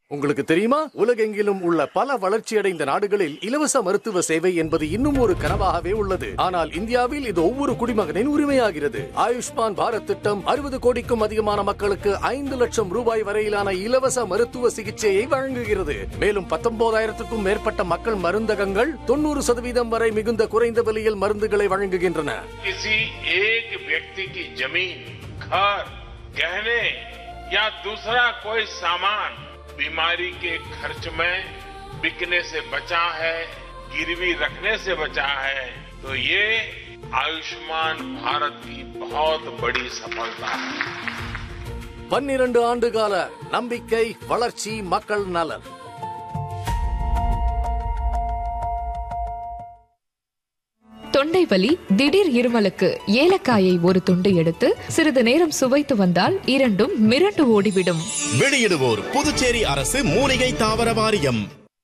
உங்களுக்கு தெரியுமா உலகெங்கிலும் உள்ள பல வளர்ச்சியடைந்த நாடுகளில் இலவச மருத்துவ சேவை என்பது இன்னும் ஒரு கனவாகவே உள்ளது ஆனால் இந்தியாவில் இது ஒவ்வொரு குடிமகனின் உரிமையாகிறது ஆயுஷ்மான் பாரத் திட்டம் அறுபது கோடிக்கும் அதிகமான மக்களுக்கு ஐந்து லட்சம் ரூபாய் வரையிலான இலவச மருத்துவ சிகிச்சையை வழங்குகிறது மேலும் பத்தொன்பதாயிரத்துக்கும் மேற்பட்ட மக்கள் மருந்தகங்கள் தொண்ணூறு சதவீதம் வரை மிகுந்த குறைந்த விலையில் மருந்துகளை வழங்குகின்றன किसी एक व्यक्ति की जमीन घर गहने या दूसरा कोई सामान बीमारी के खर्च में बिकने से बचा है गिरवी रखने से बचा है तो ये आयुष्मान भारत की बहुत बड़ी सफलता है பன்னிரண்டு ஆண்டு கால நம்பிக்கை வளர்ச்சி மக்கள் நலன் தொண்டை வலி திடீர் இருமலுக்கு ஏலக்காயை ஒரு துண்டு எடுத்து சிறிது நேரம் சுவைத்து வந்தால் இரண்டும் மிரண்டு ஓடிவிடும் வெளியிடுவோர் புதுச்சேரி அரசு மூலிகை தாவர வாரியம்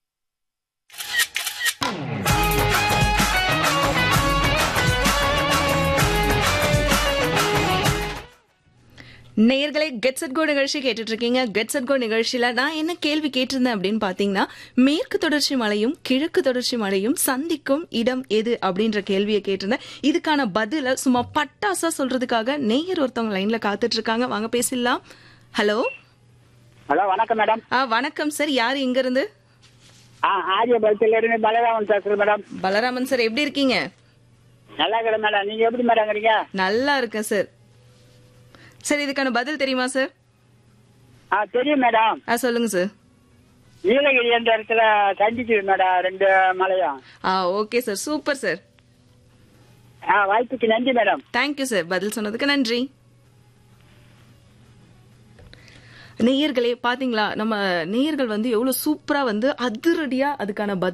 நேயர்களே கெட்ஸ் அட் கோ நிகழ்ச்சி கேட்டுட்டு இருக்கீங்க கெட்ஸ் அட் கோ நிகழ்ச்சியில நான் என்ன கேள்வி கேட்டிருந்தேன் அப்படின்னு பாத்தீங்கன்னா மேற்கு தொடர்ச்சி மலையும் கிழக்கு தொடர்ச்சி மலையும் சந்திக்கும் இடம் எது அப்படின்ற கேள்வியை கேட்டிருந்தேன் இதுக்கான பதில சும்மா பட்டாசா சொல்றதுக்காக நேயர் ஒருத்தவங்க லைன்ல காத்துட்டு இருக்காங்க வாங்க பேசிடலாம் ஹலோ ஹலோ வணக்கம் மேடம் ஆ வணக்கம் சார் யார் எங்க இருந்து ஆ ஆரியபலத்துல இருந்து பலராமன் பேசுறேன் மேடம் பலராமன் சார் எப்படி இருக்கீங்க நல்லா இருக்கிறேன் மேடம் நீங்க எப்படி மேடம் இருக்கிறீங்க நல்லா இருக்கேன் சார் சார் இதுக்கான பதில் தெரியுமா சார் ஆ தெரியும் மேடம் ஆ சொல்லுங்க சார் நீலகிரி என்ற இடத்துல சந்திக்குது மேடம் ரெண்டு மலையும் ஆ ஓகே சார் சூப்பர் சார் ஆ வாய்ப்புக்கு நன்றி மேடம் தேங்க்யூ சார் பதில் சொன்னதுக்கு நன்றி நேயர்களே பாத்தீங்களா நம்ம நேயர்கள் வந்து எவ்வளவு சூப்பரா வந்து அதிரடியா அதுக்கான பதில்